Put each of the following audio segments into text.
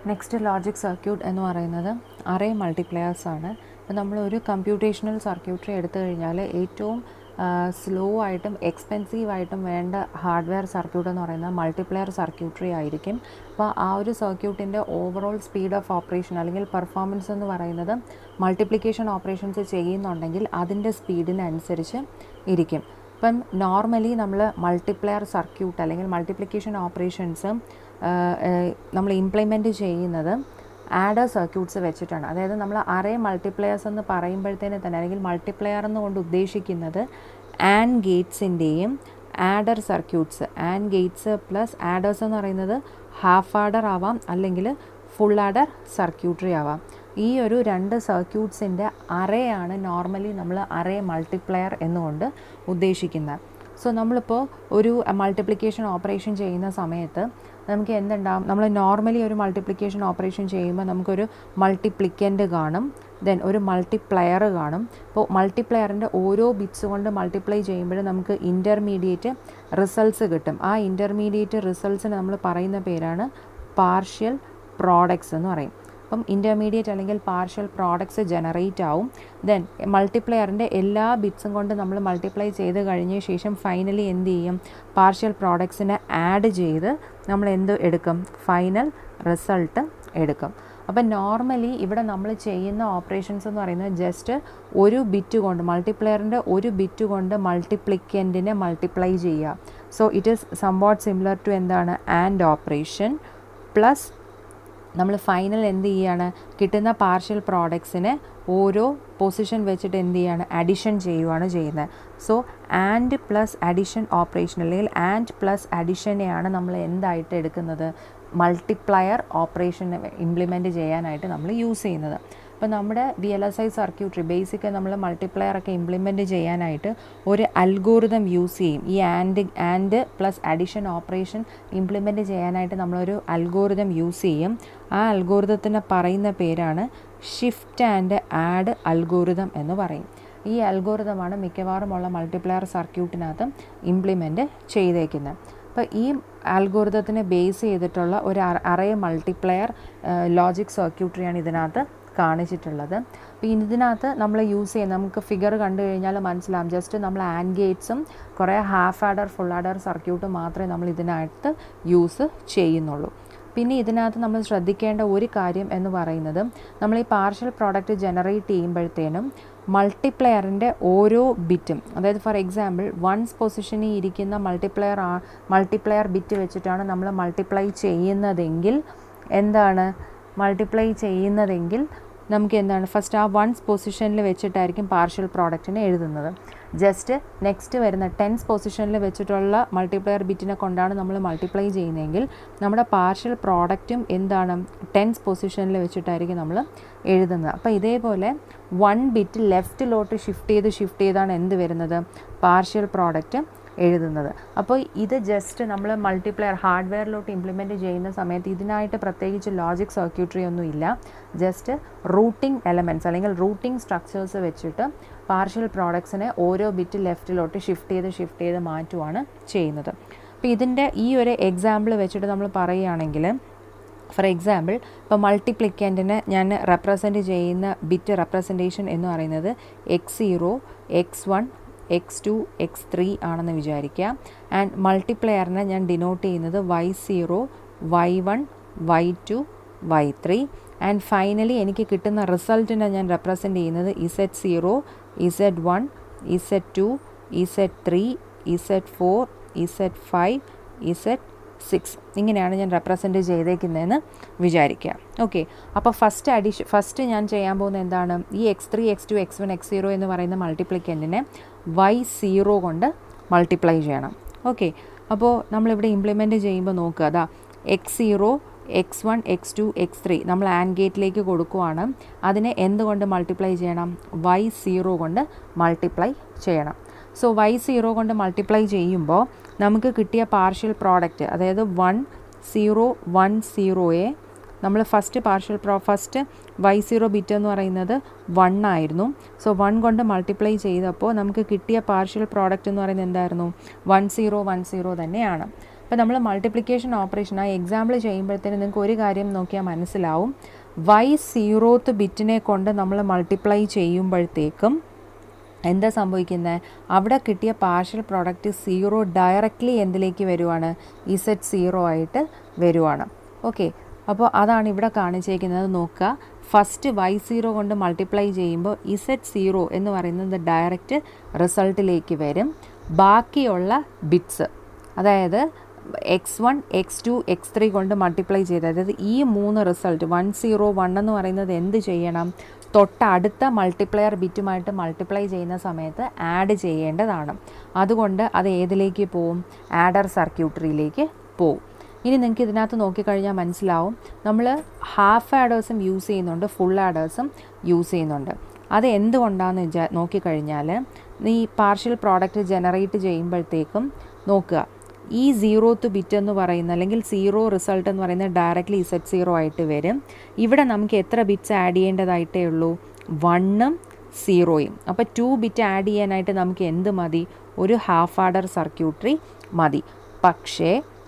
next logic circuit എന്ന് പറയുന്നത് array multipliers ആണ് അപ്പോൾ നമ്മൾ ഒരു കമ്പ്യൂട്ടേഷണൽ സർക്യൂട്ടറി എടുത്തു കഴിഞ്ഞാൽ ഏറ്റവും സ്ലോ ആയിട്ടും എക്സ്പെൻസീവ് ആയിട്ടും വേണ്ട ഹാർഡ്വെയർ സർക്യൂട്ട് എന്ന് പറയുന്നത് മൾട്ടിപ്ലെയർ സർക്യൂട്ടറി ആയിരിക്കും അപ്പോൾ ആ ഒരു സർക്യൂട്ടിൻ്റെ ഓവറോൾ സ്പീഡ് ഓഫ് ഓപ്പറേഷൻ അല്ലെങ്കിൽ പെർഫോമൻസ് എന്ന് പറയുന്നത് മൾട്ടിപ്ലിക്കേഷൻ ഓപ്പറേഷൻസ് ചെയ്യുന്നുണ്ടെങ്കിൽ അതിൻ്റെ സ്പീഡിനനുസരിച്ച് ഇരിക്കും ഇപ്പം നോർമലി നമ്മൾ മൾട്ടിപ്ലെയർ സർക്യൂട്ട് അല്ലെങ്കിൽ മൾട്ടിപ്ലിക്കേഷൻ ഓപ്പറേഷൻസ് നമ്മൾ ഇംപ്ലിമെൻറ്റ് ചെയ്യുന്നത് ആഡർ സർക്യൂട്ട്സ് വെച്ചിട്ടാണ് അതായത് നമ്മൾ അറേ മൾട്ടിപ്ലെയേഴ്സ് എന്ന് പറയുമ്പോഴത്തേനെ തന്നെ അല്ലെങ്കിൽ മൾട്ടിപ്ലെയർ എന്നുകൊണ്ട് ഉദ്ദേശിക്കുന്നത് ആൻഡ് ഗേറ്റ്സിൻ്റെയും adder circuits AND gates plus adders എന്ന് പറയുന്നത് ഹാഫ് ആഡർ ആവാം അല്ലെങ്കിൽ ഫുൾ ആഡർ സർക്യൂട്ടറി ആവാം ഈ ഒരു രണ്ട് സർക്യൂട്ട്സിൻ്റെ അറേയാണ് നോർമലി നമ്മൾ അറേ മൾട്ടിപ്ലെയർ എന്നുകൊണ്ട് ഉദ്ദേശിക്കുന്നത് സോ നമ്മളിപ്പോൾ ഒരു മൾട്ടിപ്ലിക്കേഷൻ ഓപ്പറേഷൻ ചെയ്യുന്ന സമയത്ത് നമുക്ക് എന്തുണ്ടാവും നമ്മൾ നോർമലി ഒരു മൾട്ടിപ്ലിക്കേഷൻ ഓപ്പറേഷൻ ചെയ്യുമ്പോൾ നമുക്കൊരു മൾട്ടിപ്ലിക്കൻ്റ് കാണും ദെൻ ഒരു മൾട്ടിപ്ലയർ കാണും ഇപ്പോൾ മൾട്ടിപ്ലയറിൻ്റെ ഓരോ ബിറ്റ്സ് കൊണ്ട് മൾട്ടിപ്ലൈ ചെയ്യുമ്പോൾ നമുക്ക് ഇൻ്റർമീഡിയറ്റ് റിസൾട്ട്സ് കിട്ടും ആ ഇൻ്റർമീഡിയറ്റ് റിസൾട്ട്സിന് നമ്മൾ പറയുന്ന പേരാണ് പാർഷ്യൽ പ്രോഡക്ട്സ് എന്ന് പറയും അപ്പം ഇൻ്റർമീഡിയറ്റ് അല്ലെങ്കിൽ പാർഷ്യൽ പ്രോഡക്ട്സ് ജനറേറ്റ് ആവും ദെൻ മൾട്ടിപ്ലയറിൻ്റെ എല്ലാ ബിറ്റ്സും കൊണ്ട് നമ്മൾ മൾട്ടിപ്ലൈ ചെയ്ത് കഴിഞ്ഞ ശേഷം ഫൈനലി എന്ത് ചെയ്യും പാർഷ്യൽ പ്രോഡക്ട്സിനെ ആഡ് ചെയ്ത് നമ്മൾ എന്ത് എടുക്കും ഫൈനൽ റിസൾട്ട് എടുക്കും അപ്പം നോർമലി ഇവിടെ നമ്മൾ ചെയ്യുന്ന ഓപ്പറേഷൻസ് എന്ന് പറയുന്നത് ജസ്റ്റ് ഒരു ബിറ്റ് കൊണ്ട് മൾട്ടിപ്ലെയറിൻ്റെ ഒരു ബിറ്റ് കൊണ്ട് മൾട്ടിപ്ലിക്കൻറ്റിനെ മൾട്ടിപ്ലൈ ചെയ്യുക so it is somewhat similar to എന്താണ് ആൻഡ് ഓപ്പറേഷൻ പ്ലസ് നമ്മൾ ഫൈനൽ എന്ത് ചെയ്യാണ് കിട്ടുന്ന പാർഷ്യൽ പ്രോഡക്ട്സിനെ ഓരോ പൊസിഷൻ വെച്ചിട്ട് എന്ത് ചെയ്യാണ് അഡിഷൻ ചെയ്യുവാണ് ചെയ്യുന്നത് so AND plus addition operation അല്ലെങ്കിൽ ആൻഡ് പ്ലസ് അഡിഷനെയാണ് നമ്മൾ എന്തായിട്ട് എടുക്കുന്നത് മൾട്ടിപ്ലയർ ഓപ്പറേഷൻ ഇംപ്ലിമെൻറ്റ് ചെയ്യാനായിട്ട് നമ്മൾ യൂസ് ചെയ്യുന്നത് അപ്പോൾ നമ്മുടെ V L S I circuitry basic നമ്മൾ മൾട്ടിപ്ലയർ ഒക്കെ ഇംപ്ലിമെൻറ്റ് ചെയ്യാനായിട്ട് ഒരു അൽഗോറിതം യൂസ് ചെയ്യും ഈ AND AND plus addition operation implement ചെയ്യാനായിട്ട് നമ്മളൊരു അൽഗോറിതം യൂസ് ചെയ്യും ആ അൽഗോറിതത്തിന് പറയുന്ന പേരാണ് ഷിഫ്റ്റ് ആൻഡ് ആഡ് അൽഗോറിതം എന്ന് പറയും ഈ അൽഗോറിതമാണ് മിക്കവാറുമുള്ള മൾട്ടിപ്ലയർ സർക്യൂട്ടിനകത്ത് ഇംപ്ലിമെൻറ്റ് ചെയ്തേക്കുന്നത് അപ്പോൾ ഈ അൽഗോറിതത്തിനെ ബേസ് ചെയ്തിട്ടുള്ള ഒരു അറേ മൾട്ടിപ്ലയർ ലോജിക് സർക്യൂട്ടറിയാണ് ഇതിനകത്ത് കാണിച്ചിട്ടുള്ളത് അപ്പോൾ ഇതിനകത്ത് നമ്മൾ യൂസ് ചെയ്യുന്ന നമുക്ക് ഫിഗർ കണ്ടു കഴിഞ്ഞാൽ മനസ്സിലാവും ജസ്റ്റ് നമ്മൾ ആൻഡ് ഗേറ്റ്സും കുറേ ഹാഫ് ആഡർ ഫുൾ ആഡർ സർക്യൂട്ടും മാത്രമേ നമ്മൾ ഇതിനകത്ത് യൂസ് ചെയ്യുന്നുള്ളൂ പിന്നെ ഇതിനകത്ത് നമ്മൾ ശ്രദ്ധിക്കേണ്ട ഒരു കാര്യം എന്ന് പറയുന്നത് നമ്മൾ ഈ പാർഷ്യൽ പ്രോഡക്റ്റ് ജനറേറ്റ് ചെയ്യുമ്പോഴത്തേനും മൾട്ടിപ്ലെയറിൻ്റെ ഓരോ ബിറ്റും അതായത് ഫോർ എക്സാമ്പിൾ വൺസ് പൊസിഷനിൽ ഇരിക്കുന്ന മൾട്ടിപ്ലെയർ ആ മൾട്ടിപ്ലെയർ ബിറ്റ് വെച്ചിട്ടാണ് നമ്മൾ മൾട്ടിപ്ലൈ ചെയ്യുന്നതെങ്കിൽ എന്താണ് മൾട്ടിപ്ലൈ ചെയ്യുന്നതെങ്കിൽ നമുക്ക് എന്താണ് ഫസ്റ്റ് ആ വൺസ് പൊസിഷനിൽ വെച്ചിട്ടായിരിക്കും പാർഷ്യൽ പ്രോഡക്റ്റിനെ എഴുതുന്നത് ജസ്റ്റ് നെക്സ്റ്റ് വരുന്ന ടെൻസ് പൊസിഷനിൽ വെച്ചിട്ടുള്ള മൾട്ടിപ്ലയർ ബിറ്റിനെ കൊണ്ടാണ് നമ്മൾ മൾട്ടിപ്ലൈ ചെയ്യുന്നതെങ്കിൽ നമ്മുടെ പാർഷ്യൽ പ്രോഡക്റ്റും എന്താണ് ടെൻസ് പൊസിഷനിൽ വെച്ചിട്ടായിരിക്കും നമ്മൾ എഴുതുന്നത് അപ്പോൾ ഇതേപോലെ വൺ ബിറ്റ് ലെഫ്റ്റിലോട്ട് ഷിഫ്റ്റ് ചെയ്ത് ഷിഫ്റ്റ് ചെയ്താണ് എന്ത് വരുന്നത് പാർഷ്യൽ പ്രോഡക്റ്റ് എഴുതുന്നത് അപ്പോൾ ഇത് ജസ്റ്റ് നമ്മൾ മൾട്ടിപ്ലെയർ ഹാർഡ്വെയറിലോട്ട് ഇംപ്ലിമെൻറ്റ് ചെയ്യുന്ന സമയത്ത് ഇതിനായിട്ട് പ്രത്യേകിച്ച് ലോജിക് സർക്യൂട്ടറി ഒന്നും ഇല്ല ജസ്റ്റ് റൂട്ടിംഗ് എലമെൻറ്റ്സ് അല്ലെങ്കിൽ റൂട്ടിംഗ് സ്ട്രക്ചേഴ്സ് വെച്ചിട്ട് പാർഷ്യൽ പ്രോഡക്ട്സിനെ ഓരോ ബിറ്റ് ലെഫ്റ്റിലോട്ട് ഷിഫ്റ്റ് ചെയ്ത് ഷിഫ്റ്റ് ചെയ്ത് മാറ്റുവാണ് ചെയ്യുന്നത് അപ്പോൾ ഇതിൻ്റെ ഈ ഒരു എക്സാമ്പിൾ വെച്ചിട്ട് നമ്മൾ പറയുകയാണെങ്കിൽ ഫോർ എക്സാമ്പിൾ ഇപ്പോൾ മൾട്ടിപ്ലിക്കൻറ്റിനെ ഞാൻ റെപ്രസെൻറ്റ് ചെയ്യുന്ന ബിറ്റ് റെപ്രസെൻറ്റേഷൻ എന്ന് പറയുന്നത് X zero X one X two X three ആണെന്ന് വിചാരിക്കുക ആൻഡ് മൾട്ടിപ്ലെയറിനെ ഞാൻ ഡിനോട്ട് ചെയ്യുന്നത് Y zero Y one Y two Y three and finally എനിക്ക് കിട്ടുന്ന റിസൾട്ടിനെ ഞാൻ റെപ്രസെൻറ്റ് ചെയ്യുന്നത് Z zero Z one Z two Z three Z four Z five Z six ഇങ്ങനെയാണ് ഞാൻ റെപ്രസെൻറ്റ് ചെയ്തേക്കുന്നതെന്ന് വിചാരിക്കുക ഓക്കെ അപ്പോൾ ഫസ്റ്റ് അഡീഷൻ ഫസ്റ്റ് ഞാൻ ചെയ്യാൻ പോകുന്നത് എന്താണ് ഈ X three X two X one X zero എന്ന് പറയുന്ന മൾട്ടിപ്ലിക്കൻറ്റിനെ വൈ സീറോ കൊണ്ട് മൾട്ടിപ്ലൈ ചെയ്യണം ഓക്കെ അപ്പോൾ നമ്മളിവിടെ ഇംപ്ലിമെൻറ്റ് ചെയ്യുമ്പോൾ നോക്കുക അതാ X zero X one X two X three നമ്മൾ ആൻഡ് ഗേറ്റിലേക്ക് കൊടുക്കുവാണ് അതിനെ എന്തുകൊണ്ട് മൾട്ടിപ്ലൈ ചെയ്യണം വൈ സീറോ കൊണ്ട് മൾട്ടിപ്ലൈ ചെയ്യണം സോ വൈ സീറോ കൊണ്ട് മൾട്ടിപ്ലൈ ചെയ്യുമ്പോൾ നമുക്ക് കിട്ടിയ പാർഷ്യൽ പ്രോഡക്റ്റ് അതായത് വൺ സീറോ വൺ സീറോയെ നമ്മൾ ഫസ്റ്റ് പാർഷ്യൽ പ്രോ ഫസ്റ്റ് വൈ സീറോ ബിറ്റ് എന്ന് പറയുന്നത് വൺ ആയിരുന്നു സോ വൺ കൊണ്ട് മൾട്ടിപ്ലൈ ചെയ്തപ്പോൾ നമുക്ക് കിട്ടിയ പാർഷ്യൽ പ്രോഡക്റ്റ് എന്ന് പറയുന്നത് എന്തായിരുന്നു വൺ സീറോ വൺ സീറോ തന്നെയാണ് അപ്പോൾ നമ്മൾ മൾട്ടിപ്ലിക്കേഷൻ ഓപ്പറേഷൻ ആ എക്സാമ്പിൾ ചെയ്യുമ്പോഴത്തേന് നിങ്ങൾക്ക് ഒരു കാര്യം നോക്കിയാൽ മനസ്സിലാവും വൈ സീറോത്ത് ബിറ്റിനെ കൊണ്ട് നമ്മൾ മൾട്ടിപ്ലൈ ചെയ്യുമ്പോഴത്തേക്കും എന്താ സംഭവിക്കുന്നത് അവിടെ കിട്ടിയ പാർഷ്യൽ പ്രോഡക്റ്റ് സീറോ ഡയറക്റ്റ്ലി എന്തിലേക്ക് വരുവാണ് ഇസെറ്റ് സീറോ ആയിട്ട് വരുവാണ് ഓക്കെ അപ്പോൾ അതാണ് ഇവിടെ കാണിച്ചേക്കുന്നത് നോക്കുക ഫസ്റ്റ് വൈ സീറോ കൊണ്ട് മൾട്ടിപ്ലൈ ചെയ്യുമ്പോൾ ഇസെറ്റ് സീറോ എന്ന് പറയുന്നത് ഡയറക്റ്റ് റിസൾട്ടിലേക്ക് വരും ബാക്കിയുള്ള ബിറ്റ്സ് അതായത് X one X two X three കൊണ്ട് മൾട്ടിപ്ലൈ ചെയ്ത് അതായത് ഈ മൂന്ന് റിസൾട്ട് വൺ സീറോ വൺ എന്ന് പറയുന്നത് എന്ത് ചെയ്യണം തൊട്ടടുത്ത മൾട്ടിപ്ലയർ ബിറ്റുമായിട്ട് മൾട്ടിപ്ലൈ ചെയ്യുന്ന സമയത്ത് ആഡ് ചെയ്യേണ്ടതാണ് അതുകൊണ്ട് അത് ഏതിലേക്ക് പോവും ആഡർ സർക്യൂട്ടറിയിലേക്ക് പോവും ഇനി നിങ്ങൾക്ക് ഇതിനകത്ത് നോക്കിക്കഴിഞ്ഞാൽ മനസ്സിലാവും നമ്മൾ ഹാഫ് ആഡേഴ്സും യൂസ് ചെയ്യുന്നുണ്ട് ഫുൾ ആഡേഴ്സും യൂസ് ചെയ്യുന്നുണ്ട് അത് എന്തുകൊണ്ടാണെന്ന് വിചാ നോക്കിക്കഴിഞ്ഞാൽ ഈ പാർഷ്യൽ പ്രോഡക്റ്റ് ജനറേറ്റ് ചെയ്യുമ്പോഴത്തേക്കും നോക്കുക ഈ സീറോത്ത് ബിറ്റ് എന്ന് പറയുന്ന അല്ലെങ്കിൽ സീറോ റിസൾട്ട് എന്ന് പറയുന്നത് ഡയറക്റ്റ്ലി ഇസെറ്റ് സീറോ ആയിട്ട് വരും ഇവിടെ നമുക്ക് എത്ര ബിറ്റ്സ് ആഡ് ചെയ്യേണ്ടതായിട്ടേ ഉള്ളൂ വണ്ണും സീറോയും അപ്പോൾ ടു ബിറ്റ് ആഡ് ചെയ്യാനായിട്ട് നമുക്ക് എന്ത് മതി ഒരു ഹാഫ് ആഡർ സർക്യൂട്ടറി മതി പക്ഷേ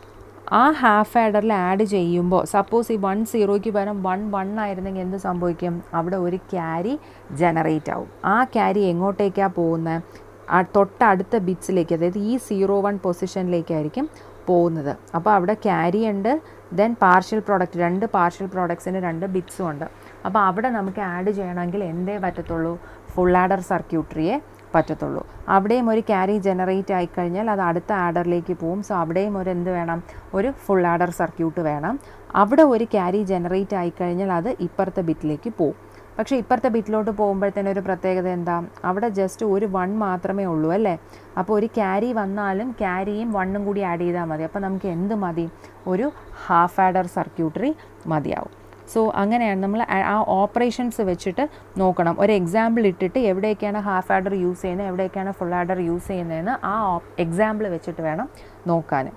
ആ ഹാഫ് ആഡറിൽ ആഡ് ചെയ്യുമ്പോൾ സപ്പോസ് ഈ വൺ സീറോയ്ക്ക് പകരം വൺ വൺ ആയിരുന്നെങ്കിൽ എന്ത് സംഭവിക്കും അവിടെ ഒരു ക്യാരി ജനറേറ്റ് ആവും ആ ക്യാരി എങ്ങോട്ടേക്കാണ് പോകുന്നത് ആ തൊട്ടടുത്ത ബിറ്റ്സിലേക്ക് അതായത് ഈ സീറോ വൺ പൊസിഷനിലേക്കായിരിക്കും പോകുന്നത് അപ്പോൾ അവിടെ ക്യാരി ഉണ്ട് ദെൻ പാർഷ്യൽ പ്രോഡക്റ്റ് രണ്ട് പാർഷ്യൽ പ്രോഡക്ട്സിന് രണ്ട് ബിറ്റ്സും ഉണ്ട് അപ്പോൾ അവിടെ നമുക്ക് ആഡ് ചെയ്യണമെങ്കിൽ എന്തേ പറ്റത്തുള്ളൂ ഫുൾ ആഡർ സർക്യൂട്ടറിയെ പറ്റത്തുള്ളൂ അവിടെയും ഒരു ക്യാരി ജനറേറ്റ് ആയിക്കഴിഞ്ഞാൽ അത് അടുത്ത ആഡറിലേക്ക് പോവും സോ അവിടെയും ഒരു എന്ത് വേണം ഒരു ഫുൾ ആഡർ സർക്യൂട്ട് വേണം അവിടെ ഒരു ക്യാരി ജനറേറ്റ് ആയിക്കഴിഞ്ഞാൽ അത് ഇപ്പുറത്തെ ബിറ്റിലേക്ക് പോവും പക്ഷേ ഇപ്പുറത്തെ ബിറ്റിലോട്ട് പോകുമ്പോഴത്തേനും ഒരു പ്രത്യേകത എന്താ അവിടെ ജസ്റ്റ് ഒരു വൺ മാത്രമേ ഉള്ളൂ അല്ലേ അപ്പോൾ ഒരു ക്യാരി വന്നാലും ക്യാരിയും വണ്ണും കൂടി ആഡ് ചെയ്താൽ മതി അപ്പോൾ നമുക്ക് എന്ത് മതി ഒരു ഹാഫ് ആഡർ സർക്യൂട്ടറി മതിയാവും സോ അങ്ങനെയാണ് നമ്മൾ ആ ഓപ്പറേഷൻസ് വെച്ചിട്ട് നോക്കണം ഒരു എക്സാമ്പിൾ ഇട്ടിട്ട് എവിടെയൊക്കെയാണ് ഹാഫ് ആഡർ യൂസ് ചെയ്യുന്നത് എവിടെയൊക്കെയാണ് ഫുൾ ആഡർ യൂസ് ചെയ്യുന്നതെന്ന് ആ എക്സാമ്പിൾ വെച്ചിട്ട് വേണം നോക്കാൻ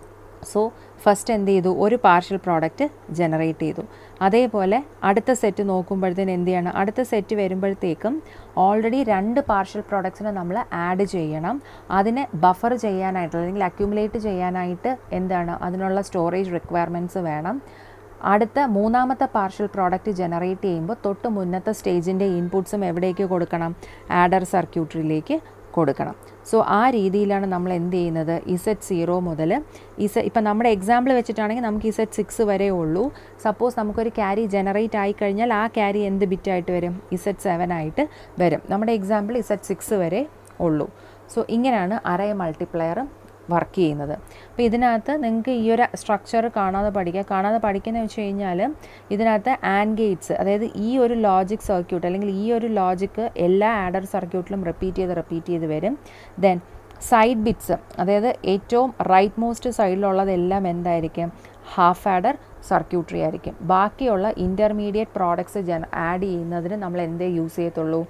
സോ ഫസ്റ്റ് എന്ത് ചെയ്തു ഒരു പാർഷ്യൽ പ്രോഡക്റ്റ് ജനറേറ്റ് ചെയ്തു അതേപോലെ അടുത്ത സെറ്റ് നോക്കുമ്പോഴത്തേന് എന്ത് ചെയ്യണം അടുത്ത സെറ്റ് വരുമ്പോഴത്തേക്കും ഓൾറെഡി രണ്ട് പാർഷ്യൽ പ്രോഡക്ട്സിനെ നമ്മൾ ആഡ് ചെയ്യണം അതിനെ ബഫർ ചെയ്യാനായിട്ട് അല്ലെങ്കിൽ അക്യുമുലേറ്റ് ചെയ്യാനായിട്ട് എന്താണ് അതിനുള്ള സ്റ്റോറേജ് റിക്വയർമെൻറ്റ്സ് വേണം അടുത്ത മൂന്നാമത്തെ പാർഷ്യൽ പ്രോഡക്റ്റ് ജനറേറ്റ് ചെയ്യുമ്പോൾ തൊട്ട് മുന്നത്തെ സ്റ്റേജിൻ്റെ ഇൻപുട്സും എവിടേക്ക് കൊടുക്കണം ആഡർ സർക്യൂട്ടറിയിലേക്ക് കൊടുക്കണം സോ ആ രീതിയിലാണ് നമ്മൾ എന്ത് ചെയ്യുന്നത് ഇസെറ്റ് സീറോ മുതൽ ഇസ ഇപ്പം നമ്മുടെ എക്സാമ്പിൾ വെച്ചിട്ടാണെങ്കിൽ നമുക്ക് ഇസെറ്റ് സിക്സ് വരെ ഉള്ളൂ സപ്പോസ് നമുക്കൊരു ക്യാരി ജനറേറ്റ് ആയി കഴിഞ്ഞാൽ ആ ക്യാരി എന്ത് ബിറ്റായിട്ട് വരും ഇസെറ്റ് സെവൻ ആയിട്ട് വരും നമ്മുടെ എക്സാമ്പിൾ ഇസെറ്റ് സിക്സ് വരെ ഉള്ളൂ സോ ഇങ്ങനെയാണ് അറേ മൾട്ടിപ്ലയറും വർക്ക് ചെയ്യുന്നത് അപ്പോൾ ഇതിനകത്ത് നിങ്ങൾക്ക് ഈ ഒരു സ്ട്രക്ചർ കാണാതെ പഠിക്കുക കാണാതെ പഠിക്കുന്നത് വെച്ച് കഴിഞ്ഞാൽ ഇതിനകത്ത് ആൻഡ് ഗേറ്റ്സ് അതായത് ഈ ഒരു ലോജിക് സർക്യൂട്ട് അല്ലെങ്കിൽ ഈ ഒരു ലോജിക്ക് എല്ലാ ആഡർ സർക്യൂട്ടിലും റിപ്പീറ്റ് ചെയ്ത് റിപ്പീറ്റ് ചെയ്ത് വരും ദെൻ സൈഡ് ബിറ്റ്സ് അതായത് ഏറ്റവും റൈറ്റ് മോസ്റ്റ് സൈഡിലുള്ളതെല്ലാം എന്തായിരിക്കും ഹാഫ് ആഡർ സർക്യൂട്ടറി ആയിരിക്കും ബാക്കിയുള്ള ഇൻ്റർമീഡിയറ്റ് പ്രോഡക്ട്സ് ജന ആഡ് ചെയ്യുന്നതിന് നമ്മൾ എന്തേ യൂസ് ചെയ്യത്തുള്ളൂ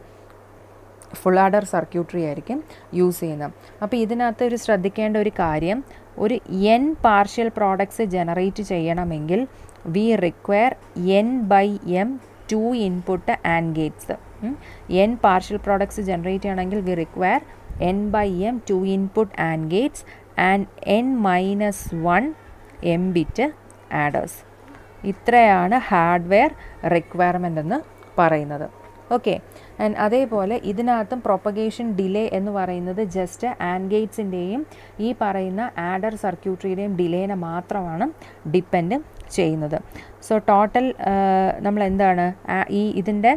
ഫുൾ ആഡർ സർക്യൂട്ടറി ആയിരിക്കും യൂസ് ചെയ്യുന്നത് അപ്പോൾ ഇതിനകത്ത് ഒരു ശ്രദ്ധിക്കേണ്ട ഒരു കാര്യം ഒരു എൻ പാർഷ്യൽ പ്രോഡക്ട്സ് ജനറേറ്റ് ചെയ്യണമെങ്കിൽ we require N by M two input AND gates N partial products generate ചെയ്യണമെങ്കിൽ we require N by M two input AND gates and N minus one M bit adders ഇത്രയാണ് hardware requirement എന്ന് പറയുന്നത് okay and അതേപോലെ ഇതിനകത്തും propagation delay എന്ന് പറയുന്നത് just and ഗേറ്റ്സിൻ്റെയും ഈ പറയുന്ന ആഡർ സർക്യൂട്ടറിയുടെയും ഡിലേനെ മാത്രമാണ് ഡിപ്പെൻഡ് ചെയ്യുന്നത് സോ ടോട്ടൽ നമ്മൾ എന്താണ് ഈ ഇതിൻ്റെ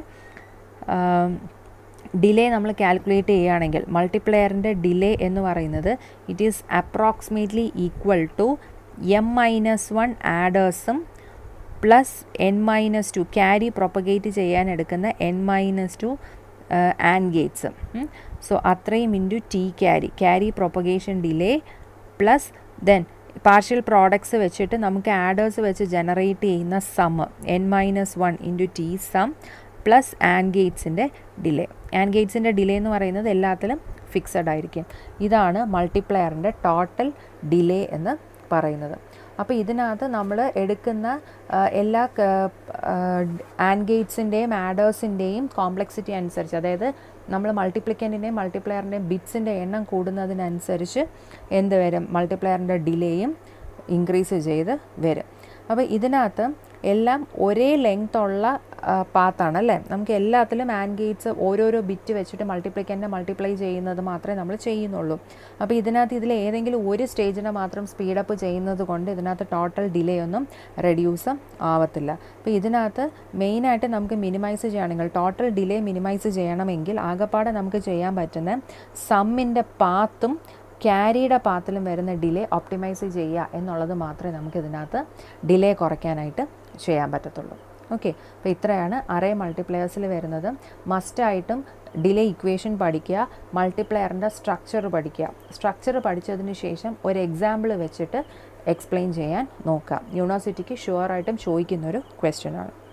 ഡിലേ നമ്മൾ കാൽക്കുലേറ്റ് ചെയ്യുകയാണെങ്കിൽ മൾട്ടിപ്ലെയറിൻ്റെ ഡിലേ എന്ന് പറയുന്നത് it is approximately equal to M minus one ആഡേഴ്സും plus N minus two carry propagate ചെയ്യാൻ എടുക്കുന്ന N minus two AND gates so അത്രയും into T carry carry propagation delay plus then partial products വെച്ചിട്ട് നമുക്ക് adders വെച്ച് generate ചെയ്യുന്ന sum N minus one into T sum plus AND ഗേറ്റ്സിൻ്റെ delay AND ഗേറ്റ്സിൻ്റെ delay എന്ന് പറയുന്നത് എല്ലാത്തിലും ഫിക്സഡ് ആയിരിക്കും ഇതാണ് മൾട്ടിപ്ലയറിൻ്റെ ടോട്ടൽ ഡിലേ എന്ന് പറയുന്നത് അപ്പോൾ ഇതിനകത്ത് നമ്മൾ എടുക്കുന്ന എല്ലാ ആൻഡ് ഗേറ്റ്സിൻ്റെയും ആഡേഴ്സിൻ്റെയും കോംപ്ലക്സിറ്റി അനുസരിച്ച് അതായത് നമ്മൾ മൾട്ടിപ്ലിക്കൻറ്റിൻ്റെയും മൾട്ടിപ്ലയറിൻ്റെയും ബിറ്റ്സിൻ്റെ എണ്ണം കൂടുന്നതിനനുസരിച്ച് എന്ത് വരും മൾട്ടിപ്ലയറിൻ്റെ ഡിലേയും ഇൻക്രീസ് ചെയ്ത് വരും അപ്പോൾ ഇതിനകത്ത് എല്ലാം ഒരേ ലെങ്ത് ഉള്ള പാത്താണ് അല്ലേ നമുക്ക് എല്ലാത്തിലും ആൻഡ് ഗേറ്റ്സ് ഓരോരോ ബിറ്റ് വെച്ചിട്ട് മൾട്ടിപ്ലിക്കൻ്റെ മൾട്ടിപ്ലൈ ചെയ്യുന്നത് മാത്രമേ നമ്മൾ ചെയ്യുന്നുള്ളൂ അപ്പോൾ ഇതിനകത്ത് ഇതിൽ ഏതെങ്കിലും ഒരു സ്റ്റേജിനെ മാത്രം സ്പീഡപ്പ് ചെയ്യുന്നത് കൊണ്ട് ഇതിനകത്ത് ടോട്ടൽ ഡിലേ ഒന്നും റെഡ്യൂസ് ആവത്തില്ല അപ്പോൾ ഇതിനകത്ത് മെയിനായിട്ട് നമുക്ക് മിനിമൈസ് ചെയ്യണമെങ്കിൽ ടോട്ടൽ ഡിലേ മിനിമൈസ് ചെയ്യണമെങ്കിൽ ആകപ്പാടെ നമുക്ക് ചെയ്യാൻ പറ്റുന്ന സമ്മിൻ്റെ പാത്തും ക്യാരിയുടെ പാത്തിലും വരുന്ന ഡിലേ ഒപ്റ്റിമൈസ് ചെയ്യുക എന്നുള്ളത് മാത്രമേ നമുക്ക് ഇതിനകത്ത് ഡിലേ കുറയ്ക്കാനായിട്ട് ചെയ്യാൻ പറ്റത്തുള്ളൂ ഓക്കെ അപ്പോൾ ഇത്രയാണ് അറേ മൾട്ടിപ്ലെയേഴ്സിൽ വരുന്നത് മസ്റ്റായിട്ടും ഡിലേ ഇക്വേഷൻ പഠിക്കുക മൾട്ടിപ്ലെയറിൻ്റെ സ്ട്രക്ചർ പഠിക്കുക സ്ട്രക്ചർ പഠിച്ചതിന് ശേഷം ഒരു എക്സാമ്പിൾ വെച്ചിട്ട് എക്സ്പ്ലെയിൻ ചെയ്യാൻ നോക്കുക യൂണിവേഴ്സിറ്റിക്ക് ഷുവറായിട്ടും ചോദിക്കുന്നൊരു ക്വസ്റ്റ്യനാണ്